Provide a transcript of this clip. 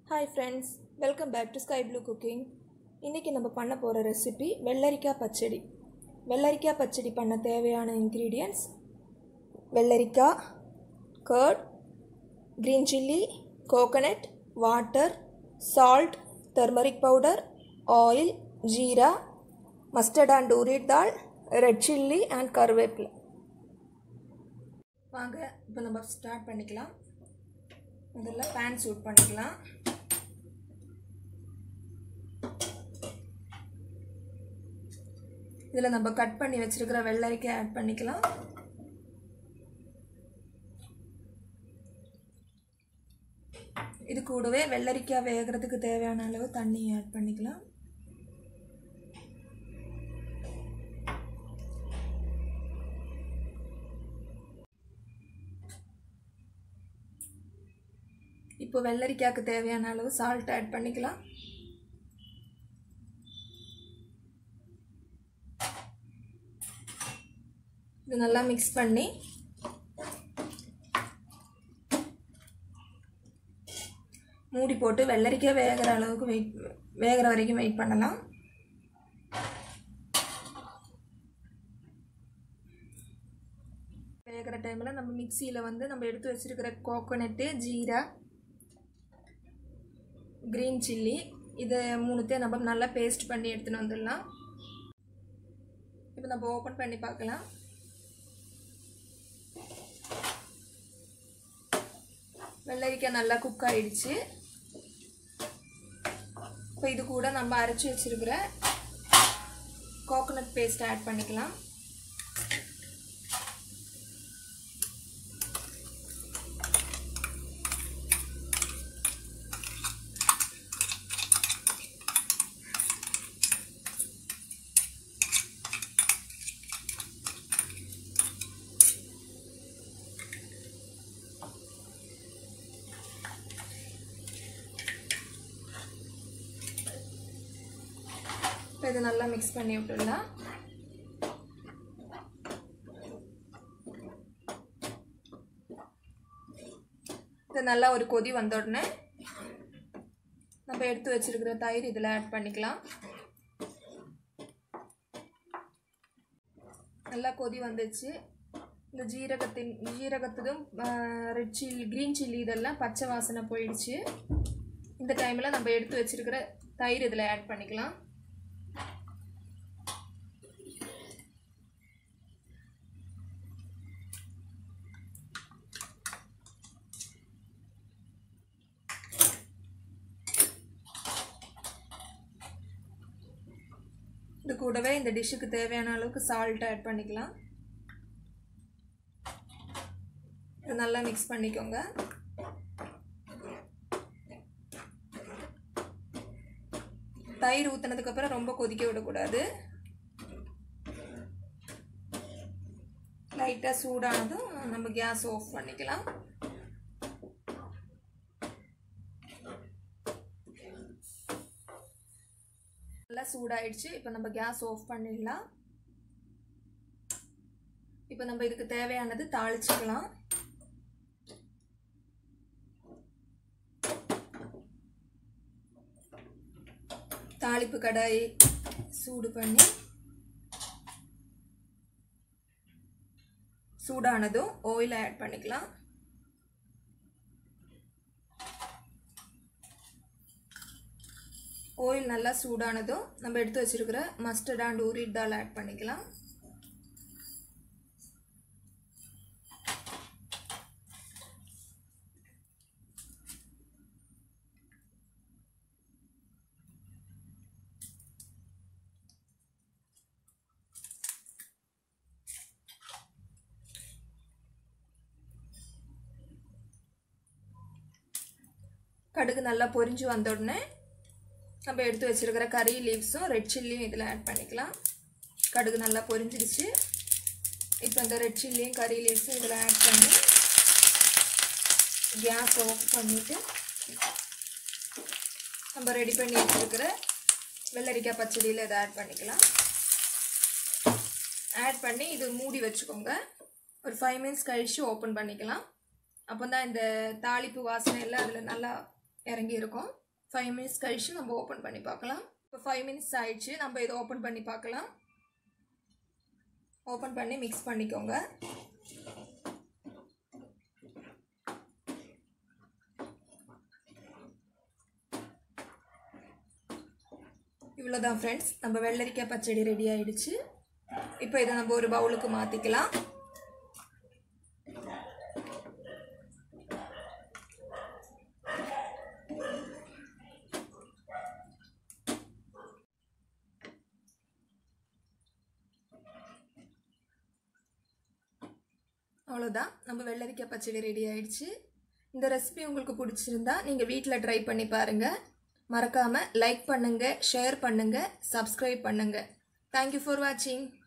hi friends welcome back to sky blue cooking இன்றைக்கி நம்ம பண்ண போகிற ரெசிபி வெள்ளரிக்காய் பச்சடி வெள்ளரிக்காய் பச்சடி பண்ண தேவையான இன்க்ரீடியன்ட்ஸ் வெள்ளரிக்காய் curd green chilli coconut water salt turmeric powder oil jeera mustard and urad dal red chilli and கருவேப்பிலை வாங்க இப்போ நம்ம ஸ்டார்ட் பண்ணிக்கலாம் முதல்ல பேன் சூட் பண்ணிக்கலாம் இதில் நம்ம கட் பண்ணி வச்சிருக்கிற வெள்ளரிக்காய் ஆட் பண்ணிக்கலாம் இது கூடவே வெள்ளரிக்காய் வேகிறதுக்கு தேவையான அளவு தண்ணி ஆட் பண்ணிக்கலாம் இப்போ வெள்ளரிக்காய்க்கு தேவையான அளவு சால்ட் ஆட் பண்ணிக்கலாம் இது நல்லா மிக்ஸ் பண்ணி மூடி போட்டு வெள்ளரிக்காய் வேகிற அளவுக்கு வெயிட் வேகிற வரைக்கும் வெயிட் பண்ணலாம் வேகிற டைமில் நம்ம மிக்சியில் வந்து நம்ம எடுத்து வச்சுருக்கிற கோகோனட்டு ஜீரா க்ரீன் சில்லி இதை மூணுத்தையும் நம்ம நல்லா பேஸ்ட் பண்ணி எடுத்துன்னு வந்துடலாம் இப்போ நம்ம ஓப்பன் பண்ணி பார்க்கலாம் வெள்ளரிக்காய் நல்லா குக் ஆகிடுச்சு இப்போ இது கூட நம்ம அரைச்சி வச்சுருக்கிற கோகோனட் பேஸ்ட் ஆட் பண்ணிக்கலாம் இப்போ இதை நல்லா மிக்ஸ் பண்ணி விட்டுடலாம் இது நல்லா ஒரு கொதி வந்த உடனே நம்ம எடுத்து வச்சிருக்கிற தயிர் இதில் ஆட் பண்ணிக்கலாம் நல்லா கொதி வந்துச்சு இந்த ஜீரகத்தின் ஜீரகத்ததும் ரெட் சில்லி க்ரீன் சில்லி இதெல்லாம் பச்சை வாசனை போயிடுச்சு இந்த டைமில் நம்ம எடுத்து வச்சிருக்கிற தயிர் இதில் ஆட் பண்ணிக்கலாம் இது கூடவே இந்த டிஷ்ஷுக்கு தேவையான அளவுக்கு சால்ட் ஆட் பண்ணிக்கலாம் இது நல்லா மிக்ஸ் பண்ணிக்கோங்க தயிர் ஊற்றினதுக்கப்புறம் ரொம்ப கொதிக்க விடக்கூடாது லைட்டாக சூடானதும் நம்ம கேஸ் ஆஃப் பண்ணிக்கலாம் நல்லா சூடாயிடுச்சு இப்போ நம்ம கேஸ் ஆஃப் பண்ணிடலாம் இப்போ நம்ம இதுக்கு தேவையானது தாளிச்சுக்கலாம் தாளிப்பு கடாய் சூடு பண்ணி சூடானதும் ஆயில் ஆட் பண்ணிக்கலாம் ஆயில் நல்லா சூடானதும் நம்ம எடுத்து வச்சுருக்கிற mustard and urad dal add பண்ணிக்கலாம் கடுகு நல்லா பொரிஞ்சு வந்த உடனே நம்ம எடுத்து வச்சுருக்கிற கறி லீவ்ஸும் ரெட் சில்லியும் இதில் ஆட் பண்ணிக்கலாம் கடுகு நல்லா பொரிஞ்சிடுச்சு இப்போ இந்த ரெட் சில்லியும் கறி லீவ்ஸும் இதில் ஆட் பண்ணி கேஸ் ஆஃப் பண்ணிவிட்டு நம்ம ரெடி பண்ணி வச்சுருக்கிற வெள்ளரிக்காய் பச்சடியில் இதை ஆட் பண்ணிக்கலாம் ஆட் பண்ணி இது மூடி வச்சுக்கோங்க ஒரு ஃபைவ் மினிட்ஸ் கழித்து ஓப்பன் பண்ணிக்கலாம் அப்போ தான் இந்த தாளிப்பு வாசனை எல்லாம் அதில் நல்லா இறங்கியிருக்கோம் ஃபைவ் மினிட்ஸ் கழிச்சு நம்ம ஓப்பன் பண்ணி பார்க்கலாம் இப்போ ஃபைவ் மினிட்ஸ் ஆயிடுச்சு நம்ம இதை ஓப்பன் பண்ணி பார்க்கலாம் ஓப்பன் பண்ணி மிக்ஸ் பண்ணிக்கோங்க இவ்வளோதான் ஃப்ரெண்ட்ஸ் நம்ம வெள்ளரிக்காய் பச்சடி ரெடி ஆயிடுச்சு இப்போ இதை நம்ம ஒரு பவுலுக்கு மாற்றிக்கலாம் அவ்வளோதான் நம்ம வெள்ளரிக்காய் பச்சடி ரெடி ஆயிடுச்சு இந்த ரெசிபி உங்களுக்கு பிடிச்சிருந்தா நீங்கள் வீட்டில் ட்ரை பண்ணி பாருங்கள் மறக்காமல் லைக் பண்ணுங்கள் ஷேர் பண்ணுங்கள் சப்ஸ்கிரைப் பண்ணுங்கள் தேங்க்யூ ஃபார் வாட்சிங்